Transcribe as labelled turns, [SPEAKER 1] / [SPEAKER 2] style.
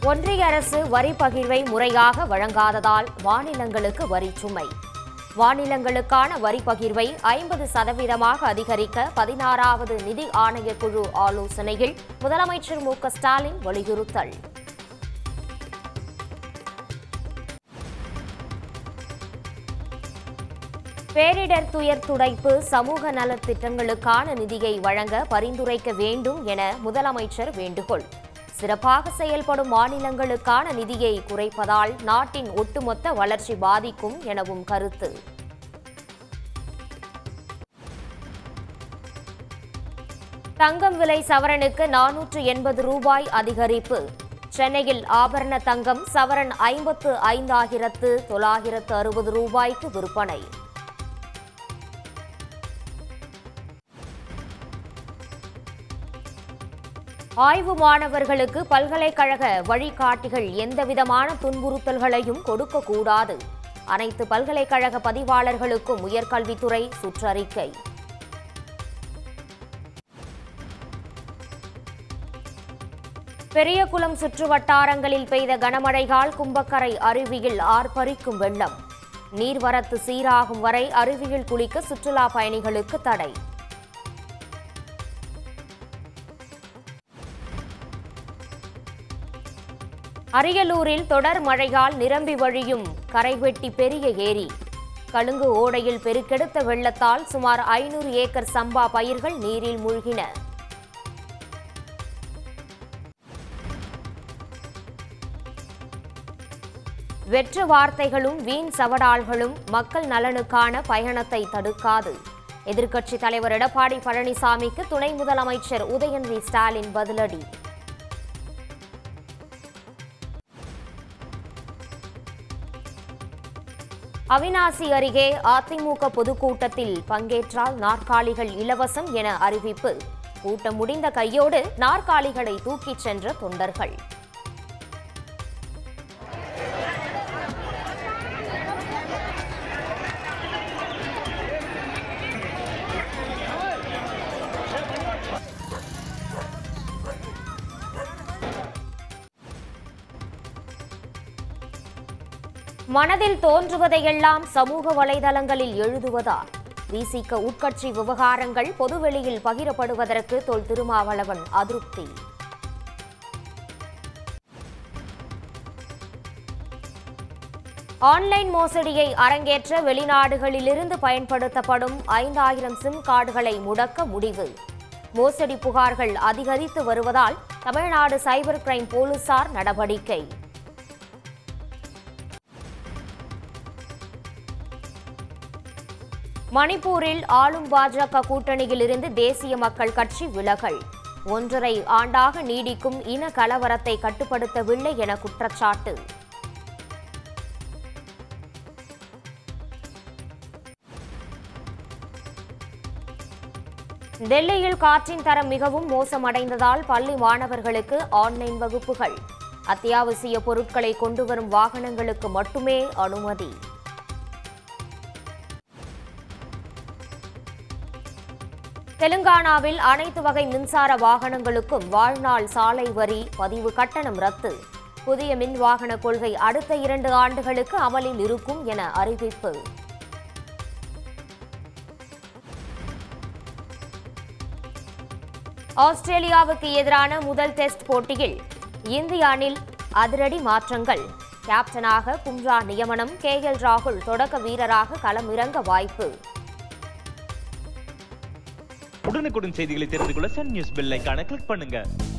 [SPEAKER 1] ஒன்றிய அரசு வரி பகிர்வை முறையாக வழங்காததால் மாநிலங்களுக்கு வரி சுமை மாநிலங்களுக்கான வரி பகிர்வை ஐம்பது சதவீதமாக அதிகரிக்க பதினாறாவது நிதி ஆணையக்குழு ஆலோசனையில் முதலமைச்சர் மு க ஸ்டாலின் வலியுறுத்தல் பேரிடர் துயர் துடைப்பு சமூக நலத் திட்டங்களுக்கான நிதியை வழங்க பரிந்துரைக்க வேண்டும் என முதலமைச்சர் வேண்டுகோள் சிறப்பாக செயல்படும் மாநிலங்களுக்கான நிதியை குறைப்பதால் நாட்டின் ஒட்டுமொத்த வளர்ச்சி பாதிக்கும் எனவும் கருத்து தங்கம் விலை சவரனுக்கு நானூற்று எண்பது ரூபாய் அதிகரிப்பு சென்னையில் ஆபரண தங்கம் சவரன் ஐம்பத்து ஐந்தாயிரத்து தொள்ளாயிரத்து அறுபது ரூபாய்க்கு விற்பனை ஆய்வு மாணவர்களுக்கு பல்கலைக்கழக வழிகாட்டிகள் எந்தவிதமான துன்புறுத்தல்களையும் கொடுக்கக்கூடாது அனைத்து பல்கலைக்கழக பதிவாளர்களுக்கும் உயர்கல்வித்துறை சுற்றறிக்கை பெரியகுளம் சுற்றுவட்டாரங்களில் பெய்த கனமழையால் கும்பக்கரை அருவியில் ஆர்ப்பரிக்கும் வெள்ளம் நீர்வரத்து சீராகும் வரை அருவியில் குளிக்க சுற்றுலா பயணிகளுக்கு தடை அரியலூரில் தொடர் மழையால் நிரம்பி வழியும் கரைவெட்டி பெரிய ஏரி கழுங்கு ஓடையில் பெருக்கெடுத்த வெள்ளத்தால் சுமார் ஐநூறு ஏக்கர் சம்பா பயிர்கள் நீரில் மூழ்கின வெற்று வார்த்தைகளும் வீண் சவடால்களும் மக்கள் நலனுக்கான பயணத்தை தடுக்காது எதிர்க்கட்சித் தலைவர் எடப்பாடி பழனிசாமிக்கு துணை முதலமைச்சர் உதயநிதி ஸ்டாலின் பதிலடி அவினாசி அருகே அதிமுக பொதுக்கூட்டத்தில் பங்கேற்றால் நாற்காலிகள் இலவசம் என அறிவிப்பு கூட்டம் முடிந்த கையோடு நாற்காலிகளை தூக்கிச் சென்ற தொண்டர்கள் மனதில் தோன்றுவதையெல்லாம் சமூக வலைதளங்களில் எழுதுவதா விசிக உட்கட்சி விவகாரங்கள் பொதுவெளியில் பகிரப்படுவதற்கு தொல் திருமாவளவன் அதிருப்தி ஆன்லைன் மோசடியை அரங்கேற்ற வெளிநாடுகளிலிருந்து பயன்படுத்தப்படும் ஐந்தாயிரம் சிம் கார்டுகளை முடக்க முடிவு மோசடி புகார்கள் அதிகரித்து வருவதால் தமிழ்நாடு சைபர் கிரைம் போலீசார் நடவடிக்கை மணிப்பூரில் ஆளும் பாஜக கூட்டணியில் இருந்து தேசிய மக்கள் கட்சி விலகல் ஒன்றரை ஆண்டாக நீடிக்கும் இன கலவரத்தை கட்டுப்படுத்தவில்லை என குற்றச்சாட்டு டெல்லியில் காற்றின் தரம் மிகவும் மோசமடைந்ததால் பள்ளி மாணவர்களுக்கு ஆன்லைன் வகுப்புகள் அத்தியாவசிய பொருட்களை கொண்டு வரும் வாகனங்களுக்கு மட்டுமே அனுமதி தெலுங்கானாவில் அனைத்து வகை மின்சார வாகனங்களுக்கும் வாழ்நாள் சாலை வரி பதிவு கட்டணம் ரத்து புதிய மின் வாகன கொள்கை அடுத்த இரண்டு ஆண்டுகளுக்கு அமலில் இருக்கும் என அறிவிப்பு ஆஸ்திரேலியாவுக்கு எதிரான முதல் டெஸ்ட் போட்டியில் இந்திய அணில் அதிரடி மாற்றங்கள் கேப்டனாக பும்ரா நியமனம் கே எல் ராகுல் தொடக்க வீரராக களமிறங்க வாய்ப்பு
[SPEAKER 2] உடனுக்குடன் செய்திகளை தெரிந்து கொள்ள சன் நியூஸ் பெல் ஐகானை கிளிக் பண்ணுங்க